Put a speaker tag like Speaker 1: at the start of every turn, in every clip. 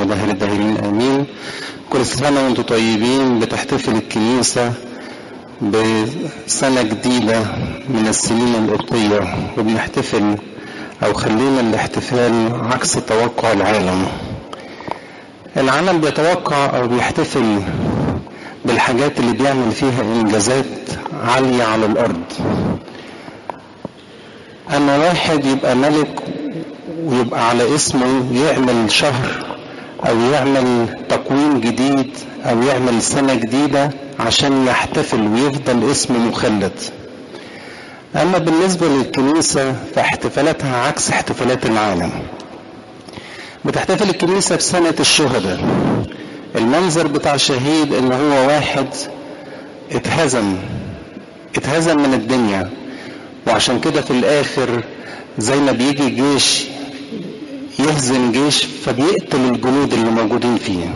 Speaker 1: ودهر الداهرين امين كل سنه وانتم طيبين بتحتفل الكنيسه بسنه جديده من السنين القبطيه وبنحتفل او خلينا الاحتفال عكس توقع العالم العالم بيتوقع او بيحتفل بالحاجات اللي بيعمل فيها انجازات عاليه على الارض اما واحد يبقى ملك ويبقى على اسمه يعمل شهر او يعمل تقويم جديد او يعمل سنة جديدة عشان يحتفل ويفضل اسمه مخلد اما بالنسبة للكنيسة فاحتفالاتها عكس احتفالات العالم بتحتفل الكنيسة بسنة الشهداء المنظر بتاع الشهيد ان هو واحد اتهزم اتهزم من الدنيا وعشان كده في الاخر زي ما بيجي جيش يهزم جيش فبيقتل الجنود اللي موجودين فيه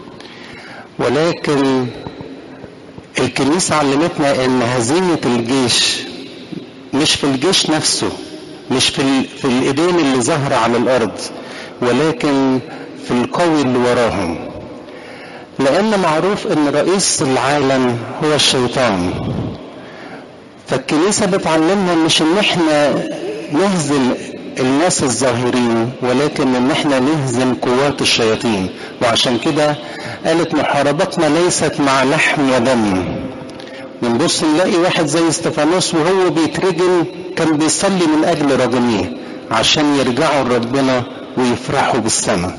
Speaker 1: ولكن الكنيسة علمتنا ان هزيمة الجيش مش في الجيش نفسه مش في, ال... في الايدين اللي ظاهرة على الارض ولكن في القوي اللي وراهم لان معروف ان رئيس العالم هو الشيطان فالكنيسة بتعلمنا مش ان احنا نهزم الناس الظاهرين ولكن ان احنا نهزم قوات الشياطين وعشان كده قالت محاربتنا ليست مع لحم ودم بنبص نلاقي واحد زي استفانوس وهو بيترجم كان بيصلي من اجل رجميه عشان يرجعوا لربنا ويفرحوا بالسماء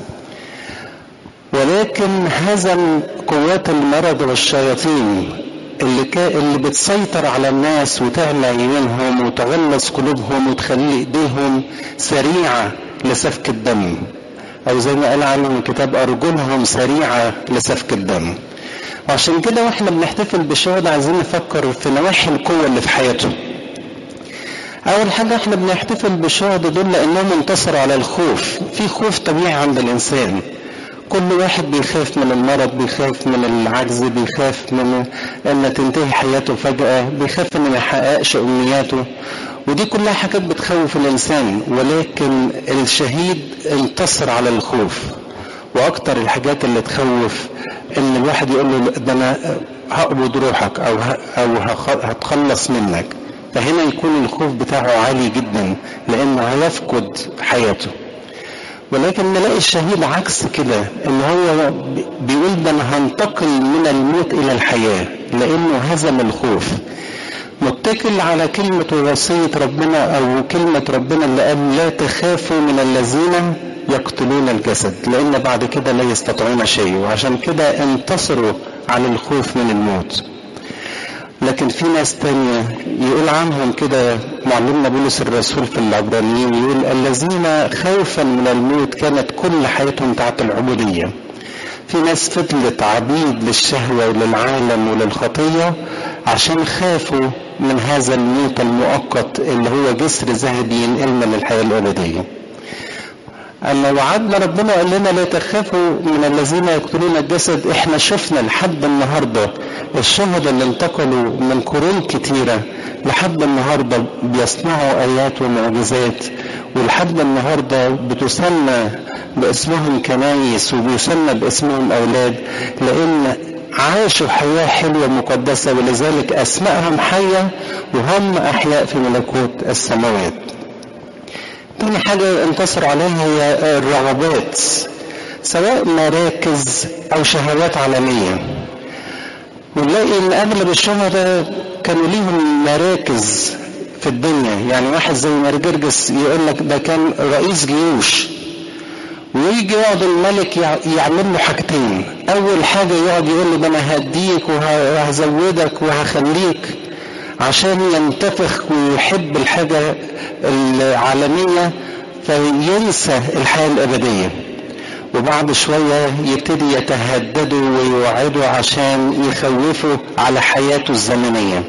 Speaker 1: ولكن هزم قوات المرض والشياطين اللي كا اللي بتسيطر على الناس وتعلى عيونهم وتغلظ قلوبهم وتخلي ايديهم سريعه لسفك الدم او زي ما قال عنهم الكتاب ارجلهم سريعه لسفك الدم وعشان كده واحنا بنحتفل بالشهداء عايزين نفكر في نواحي القوه اللي في حياته اول حاجه احنا بنحتفل بالشهداء دول لانهم انتصروا على الخوف في خوف طبيعي عند الانسان كل واحد بيخاف من المرض بيخاف من العجز بيخاف من ان تنتهي حياته فجأة بيخاف ان ما يحققش امنياته ودي كلها حاجات بتخوف الانسان ولكن الشهيد انتصر على الخوف واكتر الحاجات اللي تخوف ان الواحد يقول له ده انا هقبض روحك او او هتخلص منك فهنا يكون الخوف بتاعه عالي جدا لانه هيفقد حياته ولكن نلاقي الشهيد عكس كده ان هو بيقول ده انا هنتقل من الموت الى الحياه لانه هزم الخوف متكل على كلمة ووصية ربنا أو كلمة ربنا اللي قال لا تخافوا من الذين يقتلون الجسد لأن بعد كده لا يستطيعون شيء وعشان كده انتصروا على الخوف من الموت لكن في ناس تانية يقول عنهم كده معلمنا بولس الرسول في العبرانيين يقول الذين خوفا من الموت كانت كل حياتهم تحت العبودية في ناس فضلت عبيد للشهوة وللعالم وللخطية عشان خافوا من هذا الموت المؤقت اللي هو جسر ذهبي ينقلنا للحياة الأبدية أما وعدنا ربنا قال لنا لا تخافوا من الذين يقتلون الجسد احنا شفنا لحد النهارده الشهداء اللي انتقلوا من قرون كتيره لحد النهارده بيصنعوا ايات ومعجزات ولحد النهارده بتسمى باسمهم كنايس وبيسمى باسمهم اولاد لان عاشوا حياة حلوة مقدسة ولذلك أسمائهم حية وهم أحياء في ملكوت السماوات تاني حاجة انتصر عليها هي الرغبات سواء مراكز أو شهوات عالمية ونلاقي إن أغلب الشهداء كانوا ليهم مراكز في الدنيا يعني واحد زي مرجرجس يقول لك ده كان رئيس جيوش ويجي يقعد الملك يعمل له حاجتين أول حاجة يقعد يقول له ده أنا هديك وهزودك وهخليك عشان ينتفخ ويحب الحاجة العالمية فينسى الحياة الأبدية وبعد شوية يبتدي يتهددوا ويوعدوا عشان يخوفوا على حياته الزمنية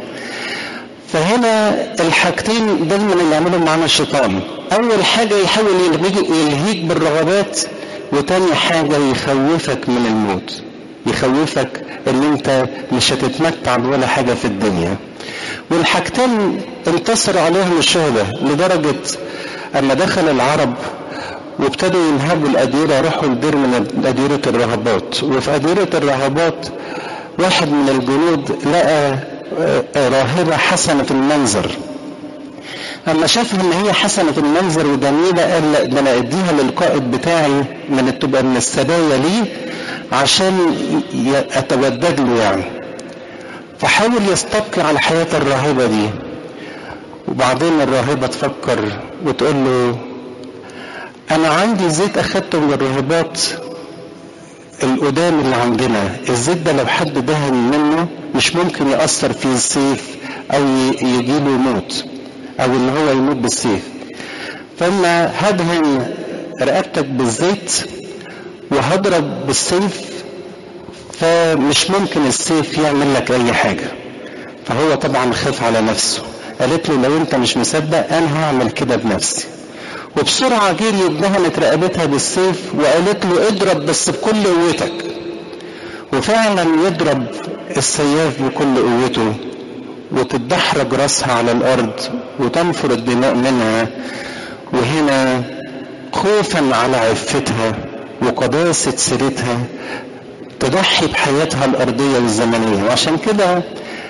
Speaker 1: فهنا الحاجتين دايما اللي يعملهم معانا الشيطان أول حاجة يحاول يلهيك بالرغبات وتاني حاجة يخوفك من الموت يخوفك ان انت مش هتتمتع بولا حاجة في الدنيا والحاجتين انتصر عليهم الشهداء لدرجة اما دخل العرب وابتدوا ينهبوا الأديرة راحوا لدير من أديرة الرهبات وفي أديرة الرهبات واحد من الجنود لقى راهبة حسنة المنظر اما شافها ان هي حسنة المنظر وجميلة قال لا ده انا اديها للقائد بتاعي من تبقى من السبايا ليه عشان اتودد له يعني فحاول يستبقي على حياة الراهبة دي وبعدين الراهبة تفكر وتقول له انا عندي زيت اخدته من الراهبات القدام اللي عندنا الزيت ده لو حد دهن منه مش ممكن يأثر فيه السيف او يجيله موت او ان هو يموت بالسيف فاما هدهن رقبتك بالزيت وهضرب بالسيف فمش ممكن السيف يعمل لك اي حاجه فهو طبعا خاف على نفسه قالت له لو انت مش مصدق انا هعمل كده بنفسي وبسرعة جري ادهنت رقبتها بالسيف وقالت له اضرب بس بكل قوتك وفعلا يضرب السياف بكل قوته وتتدحرج راسها على الارض وتنفر الدماء منها وهنا خوفا على عفتها وقداسة سيرتها تضحي بحياتها الأرضية والزمنية وعشان كده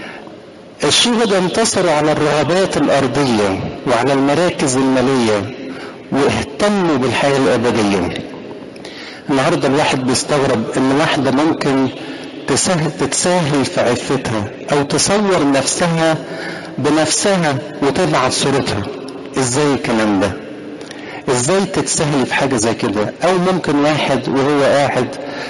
Speaker 1: الشهداء انتصروا على الرغبات الأرضية وعلى المراكز المالية واهتموا بالحياة الأبدية النهاردة الواحد بيستغرب إن واحدة ممكن تسهل تتساهل في عفتها أو تصور نفسها بنفسها وتبعت صورتها إزاي الكلام ده؟ إزاي تتسهل في حاجة زي كده؟ أو ممكن واحد وهو قاعد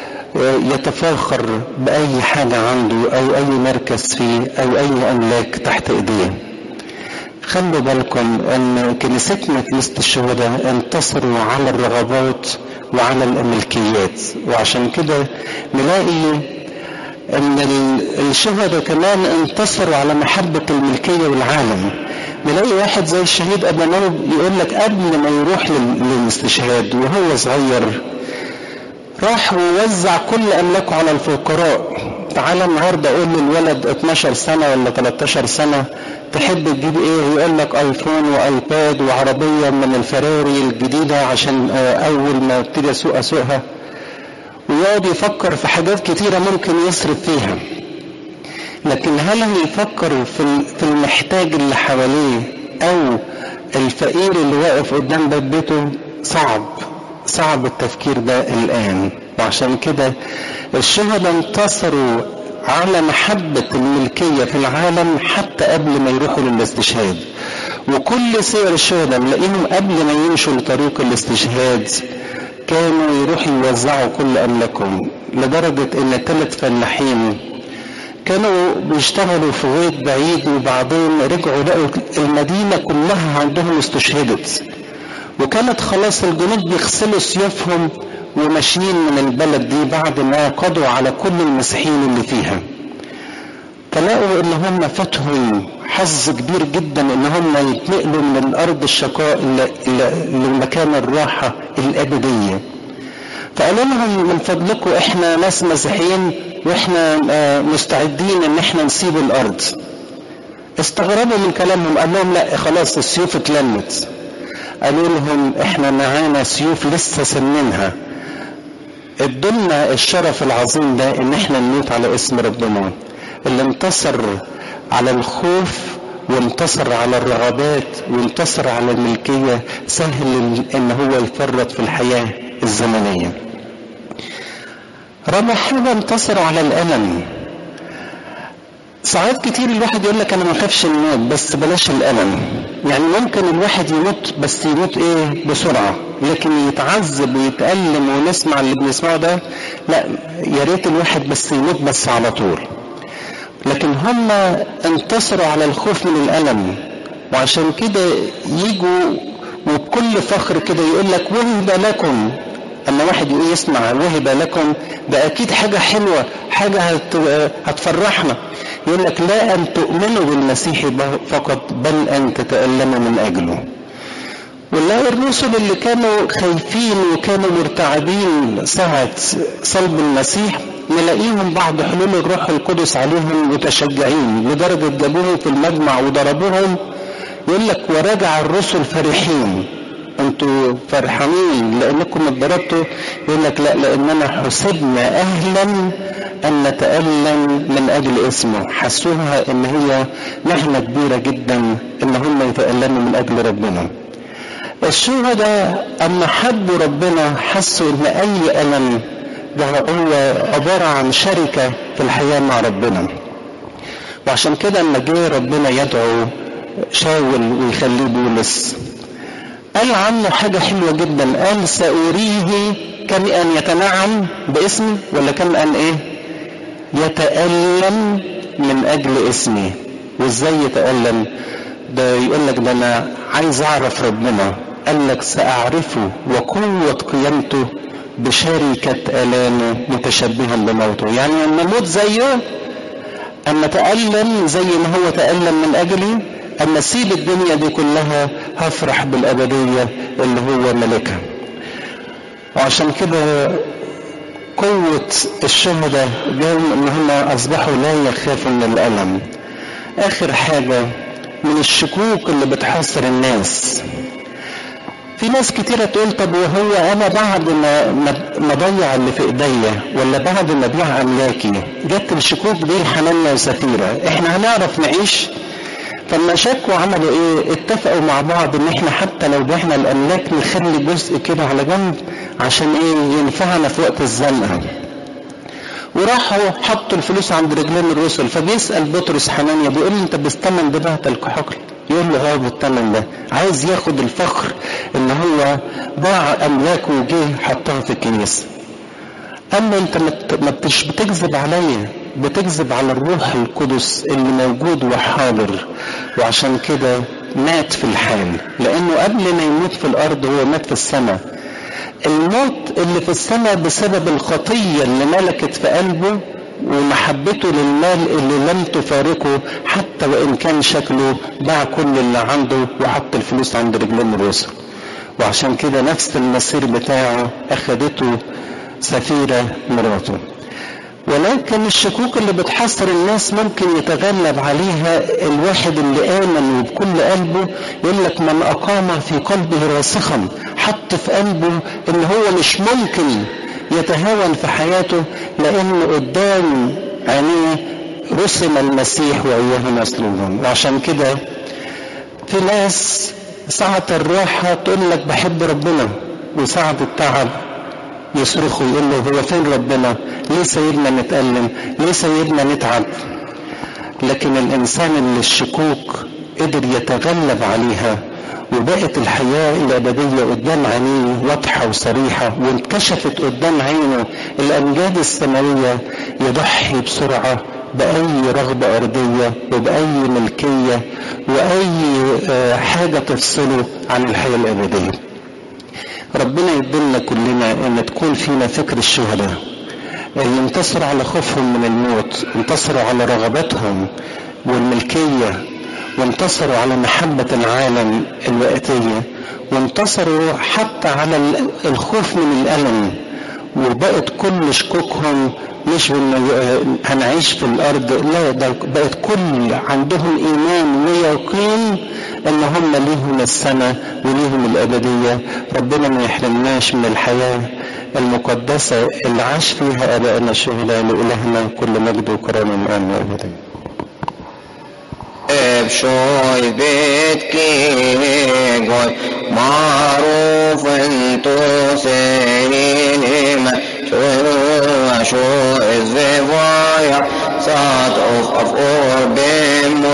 Speaker 1: يتفاخر بأي حاجة عنده أو أي مركز فيه أو أي أملاك تحت إيديه خلوا بالكم أن كنيستنا كنيسة الشهداء انتصروا على الرغبات وعلى الملكيات وعشان كده نلاقي ان الشهداء كمان انتصروا على محبة الملكية والعالم نلاقي واحد زي الشهيد أبانوب يقول لك قبل ما يروح للاستشهاد وهو صغير راح ووزع كل املاكه على الفقراء تعالى النهارده قول للولد 12 سنه ولا 13 سنه تحب تجيب ايه يقول لك ايفون وايباد وعربيه من الفراري الجديده عشان اول ما ابتدي اسوق اسوقها ويقعد يفكر في حاجات كتيره ممكن يصرف فيها لكن هل يفكر في المحتاج اللي حواليه او الفقير اللي واقف قدام باب بيته صعب صعب التفكير ده الآن وعشان كده الشهداء انتصروا على محبة الملكية في العالم حتى قبل ما يروحوا للاستشهاد وكل سير الشهداء نلاقيهم قبل ما يمشوا لطريق الاستشهاد كانوا يروحوا يوزعوا كل أملاكهم لدرجة إن ثلاث فلاحين كانوا بيشتغلوا في غيط بعيد وبعدين رجعوا لقوا المدينة كلها عندهم استشهدت وكانت خلاص الجنود بيغسلوا سيوفهم وماشيين من البلد دي بعد ما قضوا على كل المسيحيين اللي فيها فلقوا ان هم فاتهم حظ كبير جدا ان هم يتنقلوا من الارض الشقاء لمكان الراحه الابديه فقالوا لهم من فضلكم احنا ناس مسيحيين واحنا مستعدين ان احنا نسيب الارض استغربوا من كلامهم قال لهم لا خلاص السيوف اتلمت قالوا لهم احنا معانا سيوف لسه سنينها ادولنا الشرف العظيم ده ان احنا نموت على اسم ربنا اللي انتصر على الخوف وانتصر على الرغبات وانتصر على الملكية سهل ان هو يفرط في الحياة الزمنية رابع حاجة انتصر على الألم ساعات كتير الواحد يقول لك انا ما اخافش الموت بس بلاش الالم يعني ممكن الواحد يموت بس يموت ايه بسرعه لكن يتعذب ويتالم ونسمع اللي بنسمعه ده لا يا ريت الواحد بس يموت بس على طول لكن هم انتصروا على الخوف من الالم وعشان كده يجوا وبكل فخر كده يقول لك وهب لكم اما واحد يقول يسمع وهب لكم ده اكيد حاجه حلوه حاجه هتفرحنا يقول لك لا أن تؤمنوا بالمسيح فقط بل أن تتألموا من أجله والله الرسل اللي كانوا خايفين وكانوا مرتعبين ساعة صلب المسيح نلاقيهم بعد حلول الروح القدس عليهم متشجعين لدرجة جابوهم في المجمع وضربوهم يقول لك ورجع الرسل فرحين انتوا فرحانين لانكم اتضربتوا يقول لك لا لاننا حسبنا اهلا ان نتالم من اجل اسمه حسوها ان هي نهله كبيره جدا ان هم يتالموا من اجل ربنا الشهداء اما حبوا ربنا حسوا ان اي الم ده هو عباره عن شركه في الحياه مع ربنا وعشان كده لما جه ربنا يدعو شاول ويخليه بولس قال عنه حاجة حلوة جدا قال سأريه كم أن يتنعم باسمي ولا كم أن إيه يتألم من أجل اسمي وإزاي يتألم ده يقول لك ده أنا عايز أعرف ربنا قال لك سأعرفه وقوة قيامته بشركة آلامه متشبها بموته يعني أما أموت زيه أما تألم زي ما هو تألم من أجلي أما أسيب الدنيا دي كلها هفرح بالأبدية اللي هو ملكها وعشان كده قوة الشهداء جاءوا إن هم أصبحوا لا يخافوا من الألم آخر حاجة من الشكوك اللي بتحصر الناس في ناس كتيرة تقول طب وهو أنا بعد ما ما ضيع اللي في إيديا ولا بعد ما بيع أملاكي جت الشكوك دي حنانيا وسفيرة إحنا هنعرف نعيش فلما شكوا عملوا ايه اتفقوا مع بعض ان احنا حتى لو بعنا الاملاك نخلي جزء كده على جنب عشان ايه ينفعنا في وقت الزنقه وراحوا حطوا الفلوس عند رجلين الرسل فبيسال بطرس حنانيا بيقول له انت بالثمن ده بعت الكحكل يقول له اه بالثمن ده عايز ياخد الفخر ان هو باع املاكه وجه حطها في الكنيسه قال له انت ما مش بتكذب عليا بتكذب على الروح القدس اللي موجود وحاضر وعشان كده مات في الحال لانه قبل ما يموت في الارض هو مات في السماء الموت اللي في السماء بسبب الخطية اللي ملكت في قلبه ومحبته للمال اللي لم تفارقه حتى وإن كان شكله باع كل اللي عنده وحط الفلوس عند رجلين الرسل وعشان كده نفس المصير بتاعه أخدته سفيرة مراته ولكن الشكوك اللي بتحصر الناس ممكن يتغلب عليها الواحد اللي آمن وبكل قلبه يقول لك من أقام في قلبه راسخا حط في قلبه إن هو مش ممكن يتهاون في حياته لأن قدام عينيه رسم المسيح وإياه مسلوبا وعشان كده في ناس ساعة الراحة تقول لك بحب ربنا وساعة التعب يصرخوا يقول له هو فين ربنا ليه سيدنا نتألم ليه سيدنا نتعب لكن الإنسان اللي الشكوك قدر يتغلب عليها وبقت الحياة الأبدية قدام عينيه واضحة وصريحة وانكشفت قدام عينه الأمجاد السماوية يضحي بسرعة بأي رغبة أرضية وبأي ملكية وأي حاجة تفصله عن الحياة الأبدية ربنا يدلنا كلنا ان تكون فينا فكر الشهداء اللي انتصروا على خوفهم من الموت انتصروا على رغباتهم والملكية وانتصروا على محبة العالم الوقتية وانتصروا حتى على الخوف من الألم وبقت كل شكوكهم مش هنعيش في الارض لا ده بقت كل عندهم ايمان ويقين ان هم ليهم السماء وليهم الابديه ربنا ما يحرمناش من الحياه المقدسه اللي عاش فيها ابائنا الشهداء لالهنا كل مجد وكرم الان وابدا
Speaker 2: شوي بيت كيغوي معروف انتو سنين شو شو الزوايا صاد اوف اوف اور